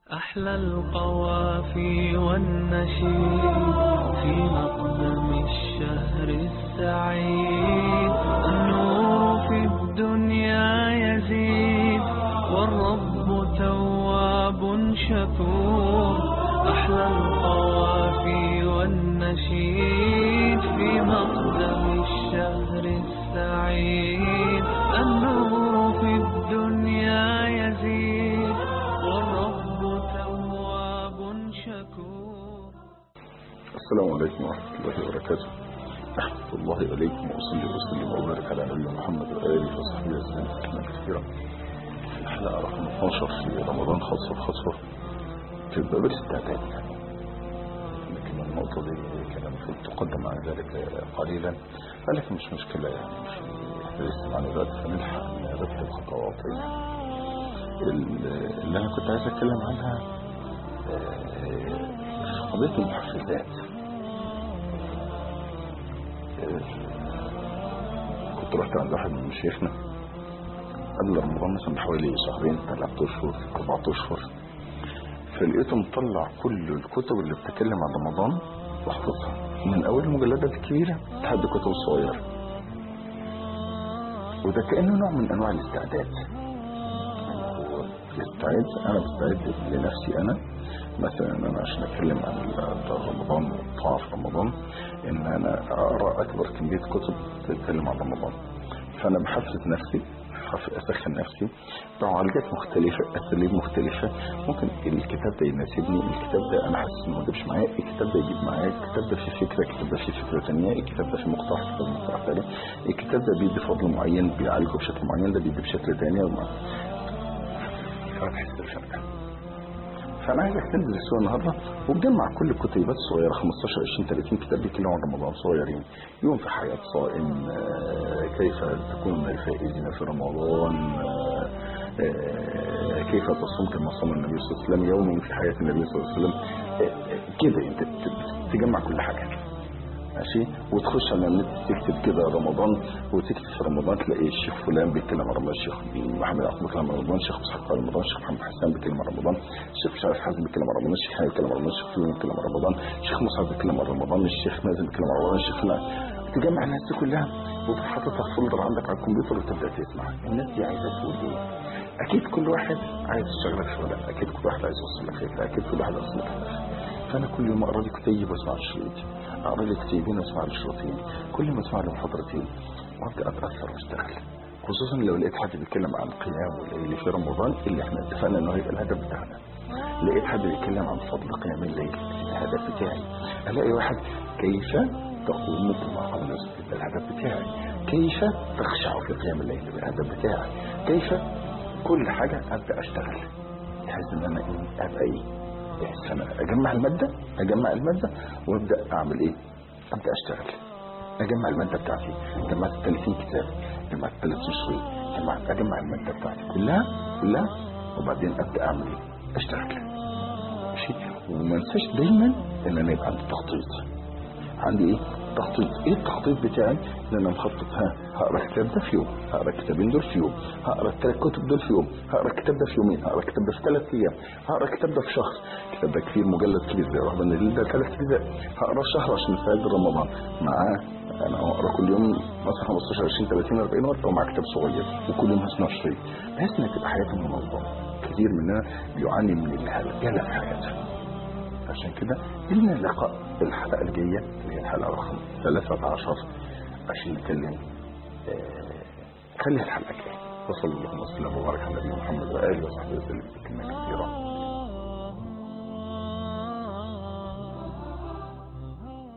أحلى القوافي والنشيد في مقدم الشهر السعيد النور في الدنيا يزيد والرب تواب شكور أحلى القوافي والنشيد في مقدم الشهر السعيد النور في الدنيا يزيد والرب تواب شكور السلام عليكم ورحمة الله وبركاته أحمد الله إليكم وأصلي وأسلم وبارك على نبينا محمد وآله وصحبه وسلم تسليما كثيرا في الحلقة رقم 12 في رمضان خاصة بخاصة في باب الاستعداد لكن النقطة دي كان المفروض تقدم عن ذلك قليلا ولكن مش مشكلة يعني مش احنا لسه معنا الوقت فنلحق نرتب خطوات اللي أنا كنت عايز أتكلم عنها آه، قضية المحفزات كنت رحت عند واحد من مشايخنا قبل رمضان مثلا بحوالي شهرين ثلاث اشهر اربع اشهر فلقيته مطلع كل الكتب اللي بتتكلم عن رمضان واحفظها من اول المجلدات الكبيره لحد الكتب الصغيره وده كانه نوع من انواع الاستعداد هو يستعد انا بستعد لنفسي انا مثلا انا عشان اتكلم عن رمضان والطاعه في رمضان ان انا اقرا اكبر كميه كتب تتكلم عن رمضان فانا بحفز نفسي اسخن نفسي بعالجات مختلفة اساليب مختلفة ممكن الكتاب ده يناسبني الكتاب ده انا حاسس انه ما جابش معايا الكتاب ده يجيب معايا الكتاب ده فيه فكرة الكتاب ده فيه فكرة ثانيه الكتاب ده فيه مقترح الكتاب ده مقترح ثاني الكتاب ده بيدي فضل معين بيعالجه بشكل معين ده بيدي بشكل ثاني فبحس بالفرق فانا عايزك تنزل السوق النهارده وتجمع كل الكتيبات الصغيره 15 20 30 كتاب بيتكلموا عن رمضان صغيرين يوم في حياه صائم آه، كيف تكون من الفائزين في رمضان آه، آه، كيف تصوم كما صام النبي صلى الله عليه وسلم يوم في حياه النبي صلى الله عليه وسلم كده انت تجمع كل حاجه ماشي وتخش على النت تكتب كده رمضان وتكتب في رمضان تلاقي الشيخ فلان بيتكلم عن رمضان الشيخ محمد يعقوب بيتكلم عن رمضان الشيخ مسحق عن رمضان الشيخ محمد حسان بيتكلم عن رمضان الشيخ مش عارف حازم بيتكلم عن رمضان الشيخ حامد بيتكلم عن رمضان الشيخ فلان بيتكلم عن رمضان الشيخ مصعب بيتكلم عن رمضان الشيخ مازن بيتكلم عن رمضان الشيخ فلان تجمع الناس دي كلها وتروح حاططها في فولدر عندك على الكمبيوتر وتبدا تسمع الناس دي عايزه تقول ايه اكيد كل واحد عايز يشغلك شغله اكيد كل واحد عايز يوصل لك فكره اكيد كل واحد عايز يوصل لك هدف فانا كل يوم اقرا لي كتيب واسمع الشريط اقرا لي كتيبين واسمع الشريطين كل ما اسمع له محاضرتين وابدا اتاثر واشتغل خصوصا لو لقيت حد بيتكلم عن قيام الليل في رمضان اللي احنا اتفقنا انه هيبقى الهدف بتاعنا لقيت حد بيتكلم عن فضل قيام الليل الهدف بتاعي الاقي واحد كيف تقوم بمقام يبقى الهدف بتاعي كيف تخشع في قيام الليل يبقى الهدف بتاعي كيف كل حاجه ابدا اشتغل بحيث ان انا ايه ابقى ايه بحيث انا اجمع المادة اجمع المادة وابدأ اعمل ايه ابدأ اشتغل اجمع المادة بتاعتي جمعت 30 كتاب جمعت 30 شريط جمعت اجمع المادة بتاعتي كلها كلها وبعدين ابدأ اعمل ايه اشتغل ماشي وما انساش دايما ان انا يبقى عندي تخطيط عندي ايه تخطيط ايه التخطيط بتاعي ان انا مخطط ها هقرا الكتاب ده في يوم هقرا الكتابين دول في يوم هقرا الثلاث كتب دول في يوم هقرا الكتاب ده في يومين هقرا الكتاب ده في ثلاث ايام هقرا الكتاب ده في شهر الكتاب ده كتير مجلد كبير زي رهبان الليل ده ثلاث اجزاء هقرا شهر عشان استعد رمضان معاه انا هقرا كل يوم مثلا 15 20 30 40 ورقه ومع كتاب صغير وكل يوم هسمع شريط بحيث ان تبقى حياتي منظمه كثير مننا بيعاني من الهلجله في حياته عشان كده لنا لقاء الحلقة الجاية اللي هي الحلقة رقم 13 عشان نتكلم آه خليها الحلقة الجاية وصلى الله وسلم وبارك على نبينا محمد وآله وصحبه وسلم